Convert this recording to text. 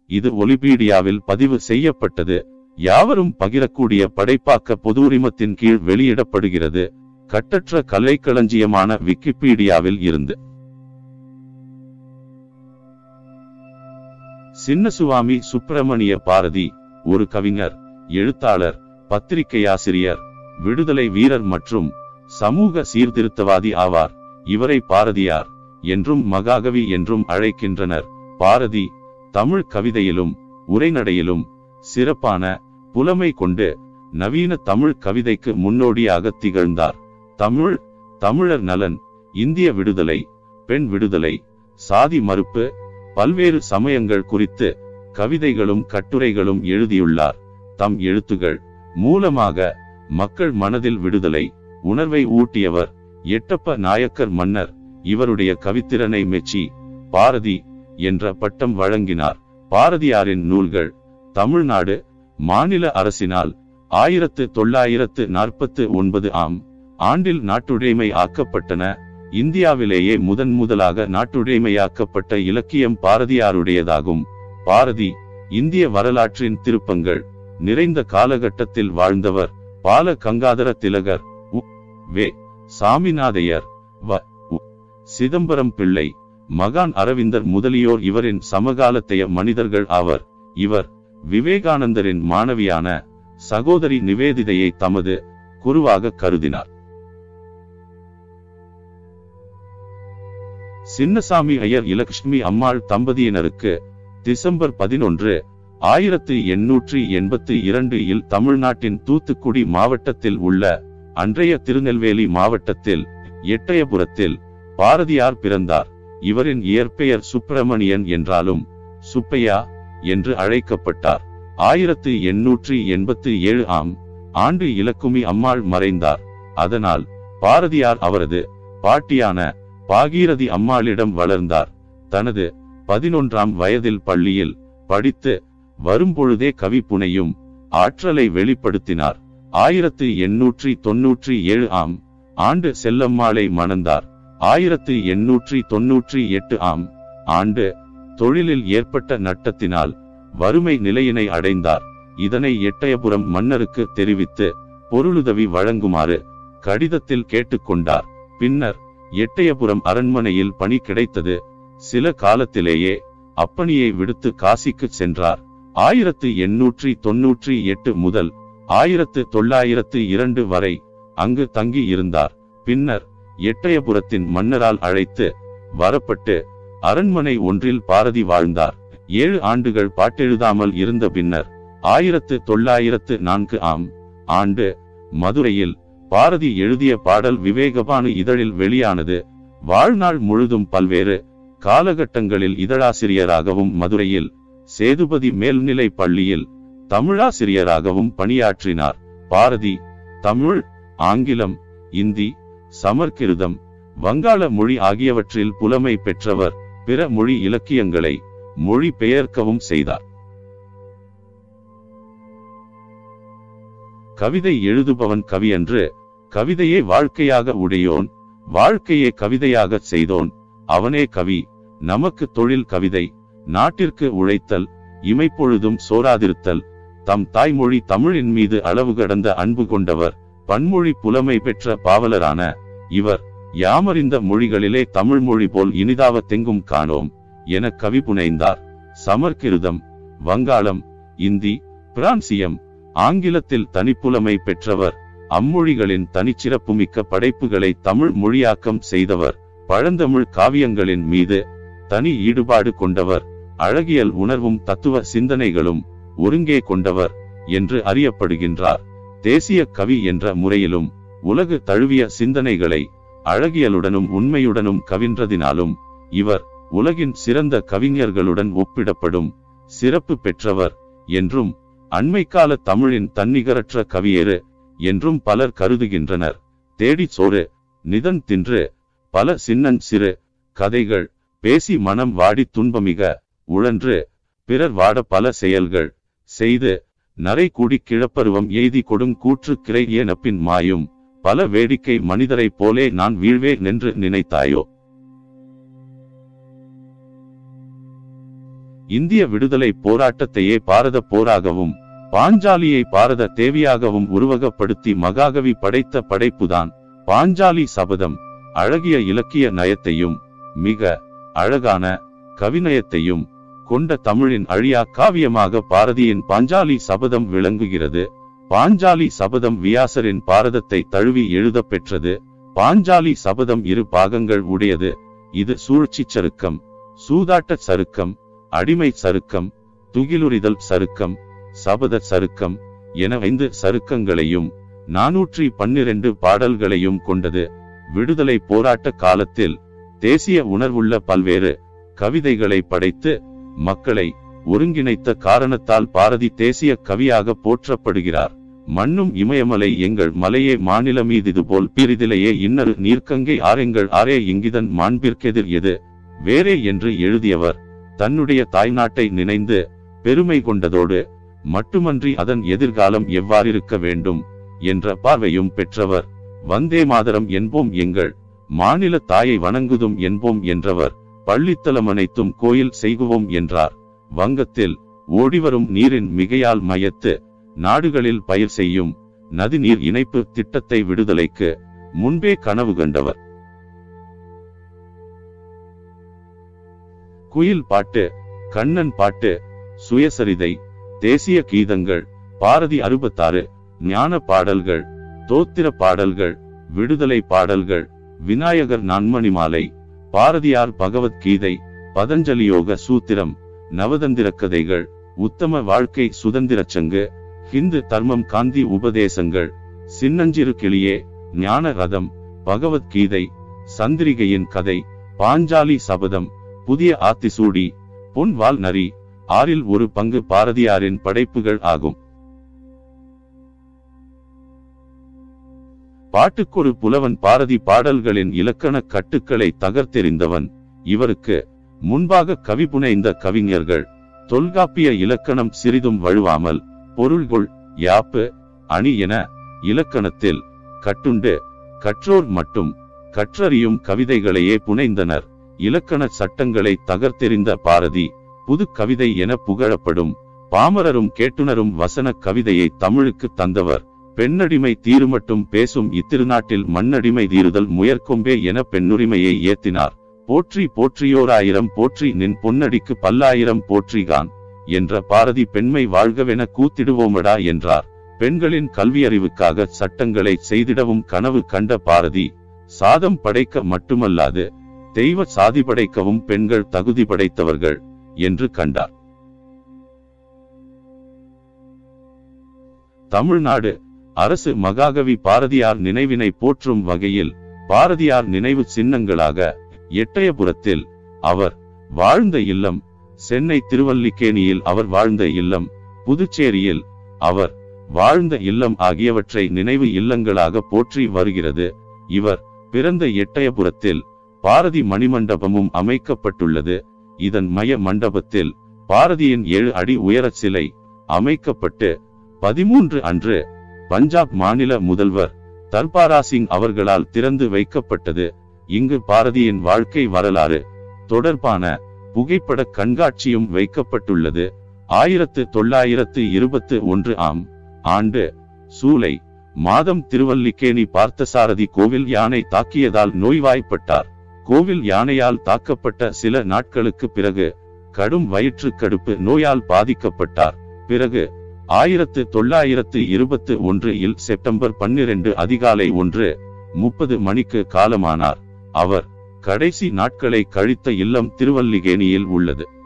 இது ஒலிபீடியாவில் பதிவு செய்யப்பட்டது யாவரும் பகிரக்கூடிய படைப்பாக்க பொது உரிமத்தின் கீழ் வெளியிடப்படுகிறது கட்டற்ற கலைக்களஞ்சியமான விக்கிபீடியாவில் இருந்து சின்னசுவாமி சுப்பிரமணிய பாரதி ஒரு கவிஞர் எழுத்தாளர் பத்திரிகையாசிரியர் விடுதலை வீரர் மற்றும் சமூக சீர்திருத்தவாதி ஆவார் இவரை பாரதியார் என்றும் மகாகவி என்றும் அழைக்கின்றனர் பாரதி தமிழ் கவிதையிலும் உரைநடையிலும் சிறப்பான புலமை கொண்டு நவீன தமிழ் கவிதைக்கு முன்னோடியாக திகழ்ந்தார் தமிழ் தமிழர் நலன் இந்திய விடுதலை பெண் விடுதலை சாதி மறுப்பு பல்வேறு சமயங்கள் குறித்து கவிதைகளும் கட்டுரைகளும் எழுதியுள்ளார் தம் எழுத்துகள் மூலமாக மக்கள் மனதில் விடுதலை உணர்வை ஊட்டியவர் எட்டப்ப நாயக்கர் மன்னர் இவருடைய கவித்திறனை மெச்சி பாரதி என்ற பட்டம் வழங்கினார் பாரதியாரின் நூல்கள் தமிழ்நாடு மாநில அரசினால் ஆயிரத்து தொள்ளாயிரத்து நாற்பத்து ஒன்பது ஆம் ஆண்டில் நாட்டுடைமை ஆக்கப்பட்டன இந்தியாவிலேயே முதன் முதலாக நாட்டுடைமையாக்கப்பட்ட இலக்கியம் பாரதியாருடையதாகும் பாரதி இந்திய வரலாற்றின் திருப்பங்கள் நிறைந்த காலகட்டத்தில் வாழ்ந்தவர் பால கங்காதர திலகர் உ வே சாமிநாதையர் வ உ சிதம்பரம் பிள்ளை மகான் அரவிந்தர் முதலியோர் இவரின் சமகாலத்தைய மனிதர்கள் ஆவர் இவர் விவேகானந்தரின் மாணவியான சகோதரி நிவேதிதையை தமது குருவாக கருதினார் சின்னசாமி ஐயர் இலக்ஷ்மி அம்மாள் தம்பதியினருக்கு டிசம்பர் பதினொன்று ஆயிரத்து எண்ணூற்றி எண்பத்தி இரண்டு இல் தமிழ்நாட்டின் தூத்துக்குடி மாவட்டத்தில் உள்ள அன்றைய திருநெல்வேலி மாவட்டத்தில் எட்டயபுரத்தில் பாரதியார் பிறந்தார் இவரின் இயற்பெயர் சுப்பிரமணியன் என்றாலும் சுப்பையா என்று அழைக்கப்பட்டார் ஆயிரத்து எண்ணூற்றி எண்பத்தி ஏழு ஆம் ஆண்டு இலக்குமி அம்மாள் மறைந்தார் அதனால் பாரதியார் அவரது பாட்டியான பாகீரதி அம்மாளிடம் வளர்ந்தார் தனது பதினொன்றாம் வயதில் பள்ளியில் படித்து வரும்பொழுதே கவி புனையும் ஆற்றலை வெளிப்படுத்தினார் ஆயிரத்து எண்ணூற்றி தொன்னூற்றி ஏழு ஆம் ஆண்டு செல்லம்மாளை மணந்தார் ஆயிரத்து எண்ணூற்றி தொன்னூற்றி எட்டு ஆம் ஆண்டு தொழிலில் ஏற்பட்ட நட்டத்தினால் வறுமை நிலையினை அடைந்தார் இதனை எட்டயபுரம் மன்னருக்கு தெரிவித்து பொருளுதவி வழங்குமாறு கடிதத்தில் கேட்டுக்கொண்டார் பின்னர் எட்டயபுரம் அரண்மனையில் பணி கிடைத்தது சில காலத்திலேயே அப்பணியை விடுத்து காசிக்கு சென்றார் ஆயிரத்து எண்ணூற்றி தொன்னூற்றி எட்டு முதல் ஆயிரத்து தொள்ளாயிரத்து இரண்டு வரை அங்கு தங்கி இருந்தார் பின்னர் எட்டயபுரத்தின் மன்னரால் அழைத்து வரப்பட்டு அரண்மனை ஒன்றில் பாரதி வாழ்ந்தார் ஏழு ஆண்டுகள் பாட்டெழுதாமல் இருந்த பின்னர் ஆயிரத்து தொள்ளாயிரத்து நான்கு ஆம் ஆண்டு மதுரையில் பாரதி எழுதிய பாடல் விவேகபானு இதழில் வெளியானது வாழ்நாள் முழுதும் பல்வேறு காலகட்டங்களில் இதழாசிரியராகவும் மதுரையில் சேதுபதி மேல்நிலை பள்ளியில் தமிழாசிரியராகவும் பணியாற்றினார் பாரதி தமிழ் ஆங்கிலம் இந்தி சமற்கிருதம் வங்காள மொழி ஆகியவற்றில் புலமை பெற்றவர் பிற மொழி இலக்கியங்களை மொழி பெயர்க்கவும் செய்தார் கவிதை எழுதுபவன் கவியன்று கவிதையே வாழ்க்கையாக உடையோன் வாழ்க்கையே கவிதையாக செய்தோன் அவனே கவி நமக்கு தொழில் கவிதை நாட்டிற்கு உழைத்தல் இமைப்பொழுதும் சோராதிருத்தல் தம் தாய்மொழி தமிழின் மீது அளவு கடந்த அன்பு கொண்டவர் பன்மொழி புலமை பெற்ற பாவலரான இவர் யாமறிந்த மொழிகளிலே தமிழ் மொழி போல் இனிதாவ தெங்கும் காணோம் என கவி புனைந்தார் சமற்கிருதம் வங்காளம் இந்தி பிரான்சியம் ஆங்கிலத்தில் தனிப்புலமை பெற்றவர் அம்மொழிகளின் தனிச்சிறப்புமிக்க படைப்புகளை தமிழ் மொழியாக்கம் செய்தவர் பழந்தமிழ் காவியங்களின் மீது தனி ஈடுபாடு கொண்டவர் அழகியல் உணர்வும் தத்துவ சிந்தனைகளும் ஒருங்கே கொண்டவர் என்று அறியப்படுகின்றார் தேசிய கவி என்ற முறையிலும் உலகு தழுவிய சிந்தனைகளை அழகியலுடனும் உண்மையுடனும் கவின்றதினாலும் இவர் உலகின் சிறந்த கவிஞர்களுடன் ஒப்பிடப்படும் சிறப்பு பெற்றவர் என்றும் அண்மைக்கால தமிழின் தன்னிகரற்ற கவியேறு என்றும் பலர் கருதுகின்றனர் தேடி சோறு நிதன் தின்று பல சின்னன் சிறு கதைகள் பேசி மனம் வாடி துன்பமிக உழன்று பிறர் வாட பல செயல்கள் செய்து நரை கூடி கிழப்பருவம் எய்தி கொடும் கூற்று கிரை ஏனப்பின் மாயும் பல வேடிக்கை மனிதரைப் போலே நான் வீழ்வே நின்று நினைத்தாயோ இந்திய விடுதலை போராட்டத்தையே பாரத போராகவும் பாஞ்சாலியை பாரத தேவியாகவும் உருவகப்படுத்தி மகாகவி படைத்த படைப்புதான் பாஞ்சாலி சபதம் அழகிய இலக்கிய நயத்தையும் மிக அழகான கவிநயத்தையும் கொண்ட தமிழின் அழியா காவியமாக பாரதியின் பாஞ்சாலி சபதம் விளங்குகிறது பாஞ்சாலி சபதம் வியாசரின் பாரதத்தை தழுவி எழுதப் பெற்றது பாஞ்சாலி சபதம் இரு பாகங்கள் உடையது இது சூழ்ச்சி சருக்கம் சூதாட்ட சருக்கம் அடிமை சருக்கம் துகிலுரிதல் சருக்கம் சபத சருக்கம் என ஐந்து சருக்கங்களையும் நானூற்றி பன்னிரண்டு பாடல்களையும் கொண்டது விடுதலை போராட்ட காலத்தில் தேசிய உணர்வுள்ள பல்வேறு கவிதைகளை படைத்து மக்களை ஒருங்கிணைத்த காரணத்தால் பாரதி தேசிய கவியாக போற்றப்படுகிறார் மண்ணும் இமயமலை எங்கள் மலையே மாநில மீதிது போல் பிரிதிலேயே இன்னரு நீர்க்கங்கை ஆரெங்கள் ஆரே இங்கிதன் மாண்பிற்கெதிர் எது வேறே என்று எழுதியவர் தன்னுடைய தாய்நாட்டை நினைந்து பெருமை கொண்டதோடு மட்டுமன்றி அதன் எதிர்காலம் எவ்வாறிருக்க வேண்டும் என்ற பார்வையும் பெற்றவர் வந்தே மாதரம் என்போம் எங்கள் மாநில தாயை வணங்குதும் என்போம் என்றவர் பள்ளித்தலம் அனைத்தும் கோயில் செய்குவோம் என்றார் வங்கத்தில் ஓடிவரும் நீரின் மிகையால் மயத்து நாடுகளில் பயிர் செய்யும் நதிநீர் இணைப்பு திட்டத்தை விடுதலைக்கு முன்பே கனவு கண்டவர் குயில் பாட்டு கண்ணன் பாட்டு சுயசரிதை தேசிய கீதங்கள் பாரதி அறுபத்தாறு ஞான பாடல்கள் தோத்திர பாடல்கள் விடுதலை பாடல்கள் விநாயகர் நன்மணி மாலை பாரதியார் பகவத்கீதை பதஞ்சலி யோக சூத்திரம் நவதந்திர கதைகள் உத்தம வாழ்க்கை சுதந்திரச் சங்கு ஹிந்து தர்மம் காந்தி உபதேசங்கள் சின்னஞ்சிறு கிளியே ஞான ரதம் பகவத்கீதை சந்திரிகையின் கதை பாஞ்சாலி சபதம் புதிய ஆத்திசூடி பொன் வால் நரி ஆறில் ஒரு பங்கு பாரதியாரின் படைப்புகள் ஆகும் பாட்டுக்கொரு புலவன் பாரதி பாடல்களின் இலக்கண கட்டுக்களை தகர்த்தெறிந்தவன் இவருக்கு முன்பாக கவி புனைந்த கவிஞர்கள் தொல்காப்பிய இலக்கணம் சிறிதும் வழுவாமல் பொருள்கொள் யாப்பு அணி என இலக்கணத்தில் கட்டுண்டு கற்றோர் மட்டும் கற்றறியும் கவிதைகளையே புனைந்தனர் இலக்கண சட்டங்களை தகர்த்தெறிந்த பாரதி புது கவிதை என புகழப்படும் பாமரரும் கேட்டுணரும் வசன கவிதையை தமிழுக்கு தந்தவர் பெண்ணடிமை தீருமட்டும் பேசும் இத்திருநாட்டில் மண்ணடிமை தீருதல் முயற்கொம்பே என பெண்ணுரிமையை ஏத்தினார் போற்றி போற்றியோராயிரம் போற்றி நின் பொன்னடிக்கு பல்லாயிரம் போற்றிகான் என்ற பாரதி பெண்மை வாழ்கவென கூத்திடுவோமடா என்றார் பெண்களின் கல்வியறிவுக்காக சட்டங்களை செய்திடவும் கனவு கண்ட பாரதி சாதம் படைக்க மட்டுமல்லாது தெய்வ சாதி படைக்கவும் பெண்கள் தகுதி படைத்தவர்கள் என்று கண்டார் தமிழ்நாடு அரசு மகாகவி பாரதியார் நினைவினை போற்றும் வகையில் பாரதியார் நினைவு சின்னங்களாக எட்டயபுரத்தில் அவர் வாழ்ந்த இல்லம் சென்னை திருவல்லிக்கேணியில் அவர் வாழ்ந்த இல்லம் புதுச்சேரியில் அவர் வாழ்ந்த இல்லம் ஆகியவற்றை நினைவு இல்லங்களாக போற்றி வருகிறது இவர் பிறந்த எட்டயபுரத்தில் பாரதி மணிமண்டபமும் அமைக்கப்பட்டுள்ளது இதன் மைய மண்டபத்தில் பாரதியின் ஏழு அடி உயர சிலை அமைக்கப்பட்டு பதிமூன்று அன்று பஞ்சாப் மாநில முதல்வர் தர்பாரா சிங் அவர்களால் திறந்து வைக்கப்பட்டது இங்கு பாரதியின் வாழ்க்கை வரலாறு தொடர்பான புகைப்பட கண்காட்சியும் வைக்கப்பட்டுள்ளது ஆயிரத்து தொள்ளாயிரத்து இருபத்து ஒன்று ஆம் ஆண்டு சூலை மாதம் திருவல்லிக்கேணி பார்த்தசாரதி கோவில் யானை தாக்கியதால் நோய்வாய்ப்பட்டார் கோவில் யானையால் தாக்கப்பட்ட சில நாட்களுக்கு பிறகு கடும் வயிற்றுக்கடுப்பு நோயால் பாதிக்கப்பட்டார் பிறகு ஆயிரத்து தொள்ளாயிரத்து இருபத்து ஒன்று இல் செப்டம்பர் பன்னிரண்டு அதிகாலை ஒன்று முப்பது மணிக்கு காலமானார் அவர் கடைசி நாட்களை கழித்த இல்லம் திருவல்லிகேணியில் உள்ளது